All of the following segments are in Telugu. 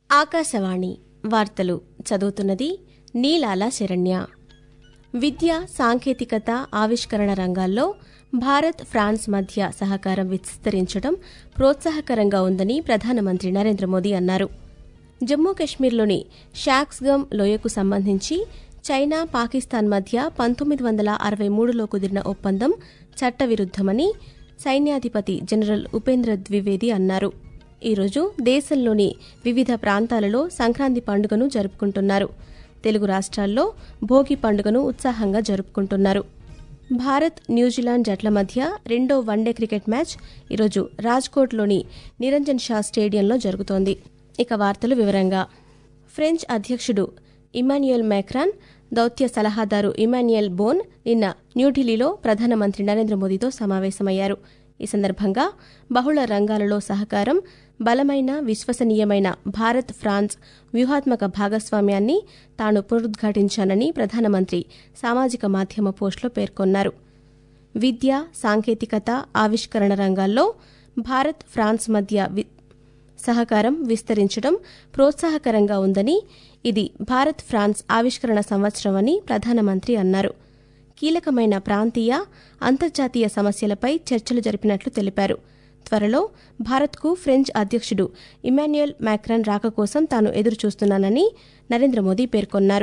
ఆకాశవాణి వార్తలు చదువుతున్నది నీలాల శరణ్య విద్య సాంకేతికత ఆవిష్కరణ రంగాల్లో భారత్ ఫ్రాన్స్ మధ్య సహకారం విస్తరించడం ప్రోత్సాహకరంగా ఉందని ప్రధానమంత్రి నరేంద్ర మోదీ అన్నారు జమ్మూ కశ్మీర్లోని షాక్స్గమ్ లోయకు సంబంధించి చైనా పాకిస్తాన్ మధ్య పంతొమ్మిది వందల అరవై మూడులో కుదిరిన ఒప్పందం చట్టవిరుద్దమని సైన్యాధిపతి జనరల్ ఉపేంద్ర ద్వివేది అన్నారు ఈరోజు దేశంలోని వివిధ ప్రాంతాలలో సంక్రాంతి పండుగను జరుపుకుంటున్నారు తెలుగు రాష్ట్రాల్లో భోగి పండుగను ఉత్సాహంగా జరుపుకుంటున్నారు భారత్ న్యూజిలాండ్ జట్ల మధ్య రెండో వన్డే క్రికెట్ మ్యాచ్ ఈరోజు రాజ్కోట్లోని నిరంజన్ షా స్టేడియంలో జరుగుతోంది ఇక వార్తలు వివరంగా ఫ్రెంచ్ అధ్యక్షుడు ఇమాన్యుయల్ మ్యాక్రాన్ దౌత్య సలహాదారు ఇమాన్యుయల్ బోన్ నిన్న న్యూఢిల్లీలో ప్రధానమంత్రి నరేంద్ర మోదీతో సమావేశమయ్యారు ఈ సందర్భంగా బహుళ రంగాలలో సహకారం బలమైన విశ్వసనీయమైన భారత్ ఫ్రాన్స్ వ్యూహాత్మక భాగస్వామ్యాన్ని తాను పునరుద్ఘాటించానని ప్రధానమంత్రి సామాజిక మాధ్యమ పోస్టులో పేర్కొన్నారు విద్య సాంకేతికత ఆవిష్కరణ రంగాల్లో భారత్ ఫ్రాన్స్ మధ్య సహకారం విస్తరించడం ప్రోత్సాహకరంగా ఉందని ఇది భారత్ ఫ్రాన్స్ ఆవిష్కరణ సంవత్సరమని ప్రధానమంత్రి అన్నారు కీలకమైన ప్రాంతీయ అంతర్జాతీయ సమస్యలపై చర్చలు జరిపినట్లు తెలిపారు త్వరలో భారత్కు ఫ్రెంచ్ అధ్యక్షుడు ఇమాన్యుయల్ మ్యాక్రాన్ రాక కోసం తాను ఎదురుచూస్తున్నానని నరేంద్ర మోదీ పేర్కొన్నారు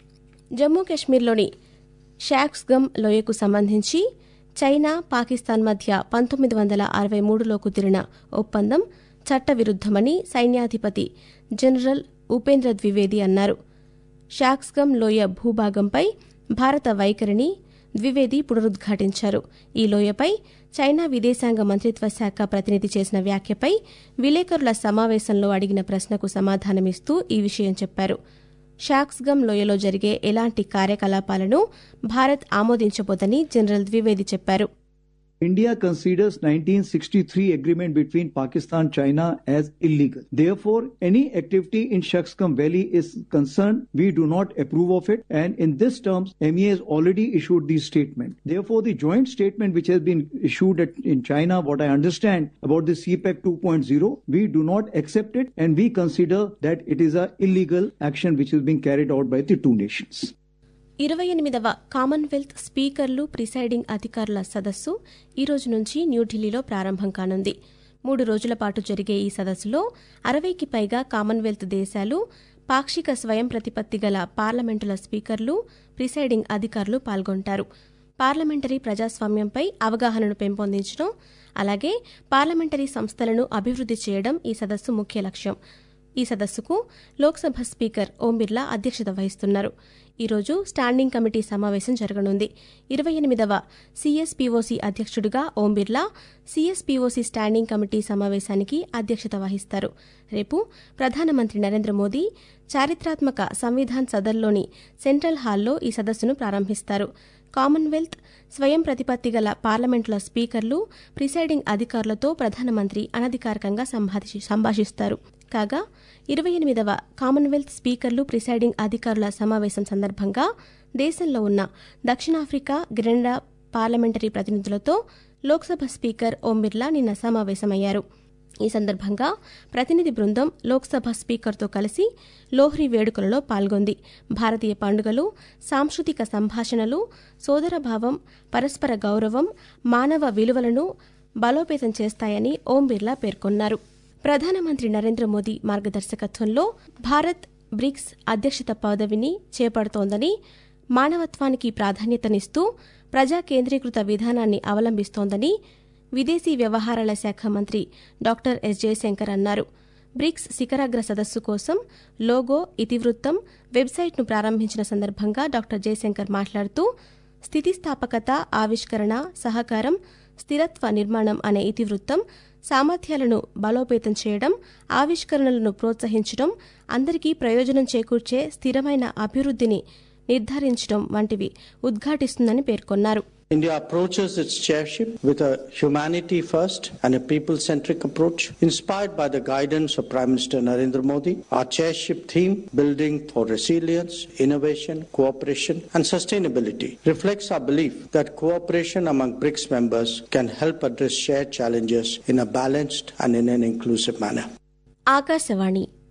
జమ్మూ కశ్మీర్లోని షాక్స్గమ్ లోయకు సంబంధించి చైనా పాకిస్తాన్ మధ్య పంతొమ్మిది వందల అరవై మూడులో కుదిరిన ఒప్పందం చట్టవిరుద్దమని సైన్యాధిపతి జనరల్ ఉపేంద్ర ద్వివేది అన్నారు షాక్స్గమ్ లోయ భూభాగంపై భారత వైఖరిని ద్వివేది పునరుద్ఘాటించారు ఈ లోయపై చైనా విదేశాంగ మంత్రిత్వ శాఖ ప్రతినిధి చేసిన వ్యాఖ్యపై విలేకరుల సమావేశంలో అడిగిన ప్రశ్నకు సమాధానమిస్తూ ఈ విషయం చెప్పారు షాక్స్గమ్ లోయలో జరిగే ఎలాంటి కార్యకలాపాలను భారత్ ఆమోదించబోదని జనరల్ ద్వివేది చెప్పారు India considers 1963 agreement between Pakistan China as illegal. Therefore, any activity in Shaksgam Valley is concerned. We do not approve of it. And in this terms, MEA has already issued the statement. Therefore, the joint statement which has been issued at, in China, what I understand about the CPEC 2.0, we do not accept it and we consider that it is a illegal action which is being carried out by the two nations. ఇరవై ఎనిమిదవ కామన్వెల్త్ స్పీకర్లు ప్రిసైడింగ్ అధికారుల సదస్సు ఈ రోజు నుంచి న్యూఢిల్లీలో ప్రారంభం కానుంది మూడు రోజుల పాటు జరిగే ఈ సదస్సులో అరవైకి పైగా కామన్వెల్త్ దేశాలు పాక్షిక స్వయం ప్రతిపత్తి గల పార్లమెంటుల స్పీకర్లు ప్రిసైడింగ్ అధికారులు పాల్గొంటారు పార్లమెంటరీ ప్రజాస్వామ్యంపై అవగాహనను పెంపొందించడం అలాగే పార్లమెంటరీ సంస్థలను అభివృద్ది చేయడం ఈ సదస్సు ముఖ్య లక్ష్యం ఈ సదస్సుకు లోక్సభ స్పీకర్ ఓం బిర్లా అధ్యక్షత వహిస్తున్నారు ఈరోజు స్టాండింగ్ కమిటీ సమావేశం జరగనుంది ఇరవై ఎనిమిదవ సీఎస్పీఓసీ అధ్యక్షుడిగా Om Birla CSPOC standing committee సమావేశానికి అధ్యక్షత వహిస్తారు రేపు ప్రధానమంత్రి నరేంద్ర మోదీ చారిత్రాత్మక సంవిధాన్ సదన్లోని సెంట్రల్ హాల్లో ఈ సదస్సును ప్రారంభిస్తారు కామన్వెల్త్ స్వయం ప్రతిపత్తి గల పార్లమెంటుల స్పీకర్లు ప్రిసైడింగ్ అధికారులతో ప్రధానమంత్రి అనధికారికంగా సంభాషిస్తారు కాగా ఇరవై ఎనిమిదవ కామన్వెల్త్ స్పీకర్లు ప్రిసైడింగ్ అధికారుల సమావేశం సందర్భంగా దేశంలో ఉన్న దక్షిణాఫ్రికా గ్రెనడా పార్లమెంటరీ ప్రతినిధులతో లోక్సభ స్పీకర్ ఓం బిర్లా నిన్న సమావేశమయ్యారు ఈ సందర్భంగా ప్రతినిధి బృందం లోక్సభ స్పీకర్తో కలిసి లోహ్రీ వేడుకలలో పాల్గొంది భారతీయ పండుగలు సాంస్కృతిక సంభాషణలు సోదరభావం పరస్పర గౌరవం మానవ విలువలను బలోపేతం చేస్తాయని ఓం బిర్లా పేర్కొన్నారు ప్రధానమంత్రి నరేంద్ర మోదీ మార్గదర్శకత్వంలో భారత్ బ్రిక్స్ అధ్యక్షత పదవిని చేపడుతోందని మానవత్వానికి ప్రాధాన్యతనిస్తూ ప్రజా కేంద్రీకృత విధానాన్ని అవలంబిస్తోందని విదేశీ వ్యవహారాల శాఖ మంత్రి డాక్టర్ ఎస్ జయశంకర్ అన్నారు బ్రిక్స్ శిఖరాగ్ర సదస్సు కోసం లోగో ఇతివృత్తం వెబ్సైట్ను ప్రారంభించిన సందర్భంగా డాక్టర్ జయశంకర్ మాట్లాడుతూ స్థితిస్థాపకత ఆవిష్కరణ సహకారం స్థిరత్వ నిర్మాణం అనే ఇతివృత్తం సామర్థ్యాలను బలోపేతం చేయడం ఆవిష్కరణలను ప్రోత్సహించడం అందరికీ ప్రయోజనం చేకూర్చే స్థిరమైన అభివృద్ధిని నిర్ధారించడం వంటివి ఉద్ఘాటిస్తుందని పేర్కొన్నారు India approaches its chairship with a humanity first and a people centric approach. Inspired by the guidance of Prime Minister Narendra Modi, our chairship theme, Building for Resilience, Innovation, Cooperation and Sustainability, reflects our belief that cooperation among BRICS members can help address shared challenges in a balanced and in an inclusive manner. Akashvani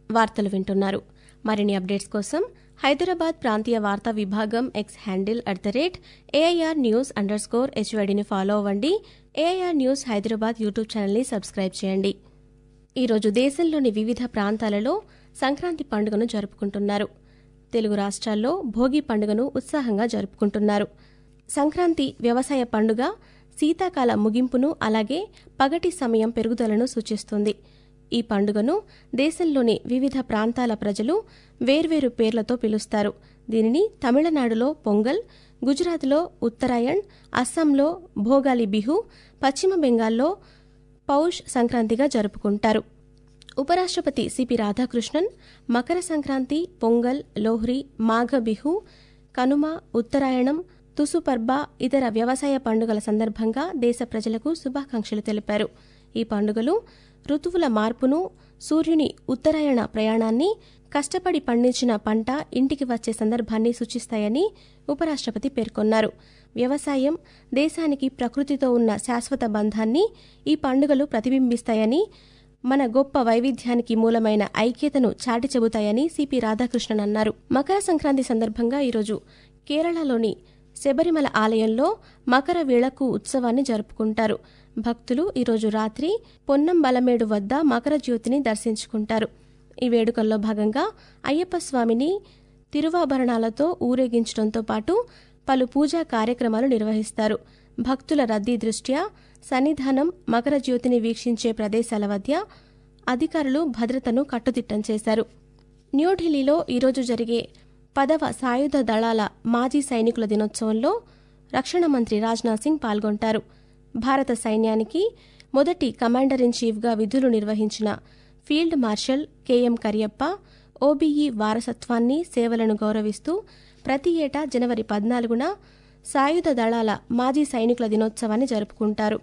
వార్తలు వింటున్నారు మరిన్ని అప్డేట్స్ కోసం హైదరాబాద్ ప్రాంతీయ వార్తా విభాగం X handle at the rate AIR news underscore హెచ్వైడిని ఫాలో అవ్వండి ఏఐఆర్ న్యూస్ హైదరాబాద్ యూట్యూబ్ ఛానల్ని సబ్స్క్రైబ్ చేయండి ఈరోజు దేశంలోని వివిధ ప్రాంతాలలో సంక్రాంతి పండుగను జరుపుకుంటున్నారు తెలుగు రాష్ట్రాల్లో భోగి పండుగను ఉత్సాహంగా జరుపుకుంటున్నారు సంక్రాంతి వ్యవసాయ పండుగ శీతాకాల ముగింపును అలాగే పగటి సమయం పెరుగుదలను సూచిస్తుంది ఈ పండుగను దేశంలోని వివిధ ప్రాంతాల ప్రజలు వేర్వేరు పేర్లతో పిలుస్తారు దీనిని తమిళనాడులో పొంగల్ గుజరాత్లో ఉత్తరాయణ్ అస్సాంలో భోగాలి బిహు పశ్చిమ బెంగాల్లో పౌష్ సంక్రాంతిగా జరుపుకుంటారు ఉపరాష్ట్రపతి సిపి రాధాకృష్ణన్ మకర సంక్రాంతి పొంగల్ లోహ్రీ మాఘ బిహు కనుమ ఉత్తరాయణం తుసుపర్బ ఇతర వ్యవసాయ పండుగల సందర్భంగా దేశ ప్రజలకు శుభాకాంక్షలు తెలిపారు ఈ పండుగలు ఋతువుల మార్పును సూర్యుని ఉత్తరాయణ ప్రయాణాన్ని కష్టపడి పండించిన పంట ఇంటికి వచ్చే సందర్భాన్ని సూచిస్తాయని ఉపరాష్ట్రపతి పేర్కొన్నారు వ్యవసాయం దేశానికి ప్రకృతితో ఉన్న శాశ్వత బంధాన్ని ఈ పండుగలు ప్రతిబింబిస్తాయని మన గొప్ప వైవిధ్యానికి మూలమైన ఐక్యతను చాటి చెబుతాయని సిపి రాధాకృష్ణన్ అన్నారు మకర సంక్రాంతి సందర్భంగా ఈరోజు కేరళలోని శబరిమల ఆలయంలో మకర విళకు ఉత్సవాన్ని జరుపుకుంటారు భక్తులు ఈరోజు రాత్రి పొన్నం బలమేడు వద్ద మకర జ్యోతిని దర్శించుకుంటారు ఈ వేడుకల్లో భాగంగా అయ్యప్ప స్వామిని తిరువాభరణాలతో ఊరేగించడంతో పాటు పలు పూజా కార్యక్రమాలు నిర్వహిస్తారు భక్తుల రద్దీ దృష్ట్యా సన్నిధానం మకర జ్యోతిని వీక్షించే ప్రదేశాల మధ్య అధికారులు భద్రతను కట్టుదిట్టం చేశారు న్యూఢిల్లీలో ఈరోజు జరిగే పదవ సాయుధ దళాల మాజీ సైనికుల దినోత్సవంలో రక్షణ మంత్రి రాజ్నాథ్ సింగ్ పాల్గొంటారు భారత సైన్యానికి మొదటి కమాండర్ ఇన్ చీఫ్గా విధులు నిర్వహించిన field marshal K M Cariappa OBE వారసత్వాన్ని సేవలను గౌరవిస్తూ ప్రతి ఏటా జనవరి పద్నాలుగున సాయుధ దళాల మాజీ సైనికుల దినోత్సవాన్ని జరుపుకుంటారు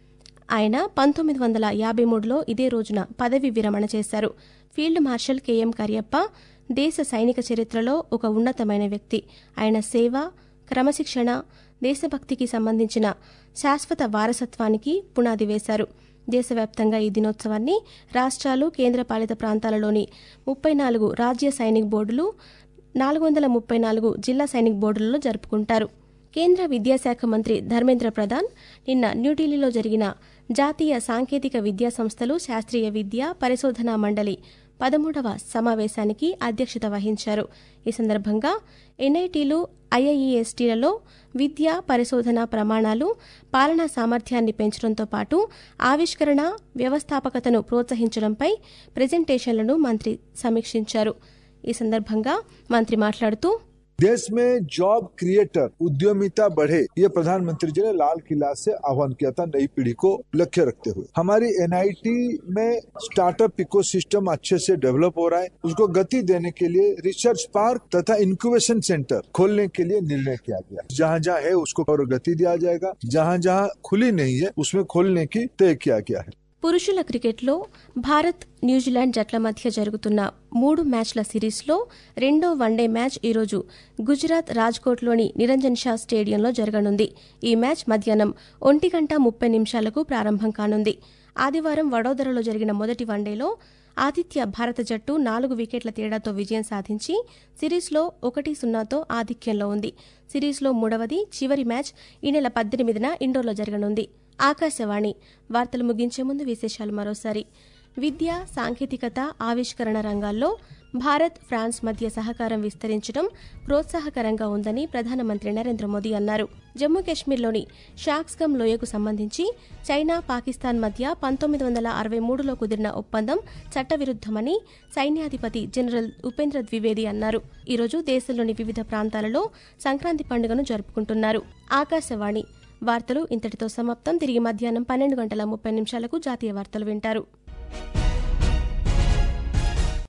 ఆయన పంతొమ్మిది వందల యాభై మూడులో ఇదే రోజున పదవి విరమణ చేశారు ఫీల్డ్ మార్షల్ కెఎం కరియప్ప దేశ సైనిక చరిత్రలో ఒక ఉన్నతమైన వ్యక్తి ఆయన సేవ క్రమశిక్షణ దేశభక్తికి సంబంధించిన శాశ్వత వారసత్వానికి పునాది వేశారు దేశవ్యాప్తంగా ఈ దినోత్సవాన్ని రాష్ట్రాలు కేంద్రపాలిత ప్రాంతాలలోని ముప్పై నాలుగు రాజ్య సైనిక్ బోర్డులు నాలుగు వందల ముప్పై నాలుగు జిల్లా సైనిక్ బోర్డులలో జరుపుకుంటారు కేంద్ర విద్యాశాఖ మంత్రి ధర్మేంద్ర ప్రధాన్ నిన్న న్యూఢిల్లీలో జరిగిన జాతీయ సాంకేతిక విద్యా సంస్థలు శాస్త్రీయ విద్య పరిశోధనా మండలి పదమూడవ సమావేశానికి అధ్యక్షత వహించారు ఈ సందర్భంగా ఎన్ఐటీలు ఐఐఈఎస్టీలలో విద్య పరిశోధన ప్రమాణాలు పాలనా సామర్థ్యాన్ని పెంచడంతో పాటు ఆవిష్కరణ వ్యవస్థాపకతను ప్రోత్సహించడంపై ప్రెజెంటేషన్లను మంత్రి సమీక్షించారు ఈ సందర్భంగా మంత్రి మాట్లాడుతూ देश में जॉब क्रिएटर उद्यमिता बढ़े ये प्रधानमंत्री जी ने लाल किला से आह्वान किया था नई पीढ़ी को लक्ष्य रखते हुए हमारी एनआईटी में स्टार्टअप इकोसिस्टम अच्छे से डेवलप हो रहा है उसको गति देने के लिए रिसर्च पार्क तथा इंक्यूबेशन सेंटर खोलने के लिए निर्णय किया गया जहाँ जहाँ है उसको और गति दिया जाएगा जहाँ जहाँ खुली नहीं है उसमें खोलने की तय किया गया है పురుషుల క్రికెట్లో భారత్ న్యూజిలాండ్ జట్ల మధ్య జరుగుతున్న మూడు మ్యాచ్ల సిరీస్లో రెండో వన్డే మ్యాచ్ ఈరోజు గుజరాత్ రాజ్కోట్లోని నిరంజన్ షా స్టేడియంలో జరగనుంది ఈ మ్యాచ్ మధ్యాహ్నం ఒంటి గంట ముప్పై నిమిషాలకు ప్రారంభం కానుంది ఆదివారం వడోదరలో జరిగిన మొదటి వన్డేలో ఆతిథ్య భారత జట్టు నాలుగు వికెట్ల తేడాతో విజయం సాధించి సిరీస్లో ఒకటి సున్నాతో ఆధిక్యంలో ఉంది సిరీస్లో మూడవది చివరి మ్యాచ్ ఈ నెల పద్దెనిమిదిన ఇండోర్లో జరగనుంది ఆకాశవాణి వార్తలు ముగించే ముందు విశేషాలు మరోసారి విద్య సాంకేతికత ఆవిష్కరణ రంగాల్లో భారత్ ఫ్రాన్స్ మధ్య సహకారం విస్తరించడం ప్రోత్సాహకరంగా ఉందని ప్రధానమంత్రి నరేంద్ర మోదీ అన్నారు జమ్మూ కాశ్మీర్లోని షాక్స్గమ్ లోయకు సంబంధించి చైనా పాకిస్తాన్ మధ్య పంతొమ్మిది వందల అరవై మూడులో కుదిరిన ఒప్పందం చట్టవిరుద్దమని సైన్యాధిపతి జనరల్ ఉపేంద్ర ద్వివేది అన్నారు ఈరోజు దేశంలోని వివిధ ప్రాంతాలలో సంక్రాంతి పండుగను జరుపుకుంటున్నారు ఆకాశవాణి వార్తలు ఇంతటితో సమాప్తం తిరిగి మధ్యాహ్నం పన్నెండు గంటల ముప్పై నిమిషాలకు జాతీయ వార్తలు వింటారు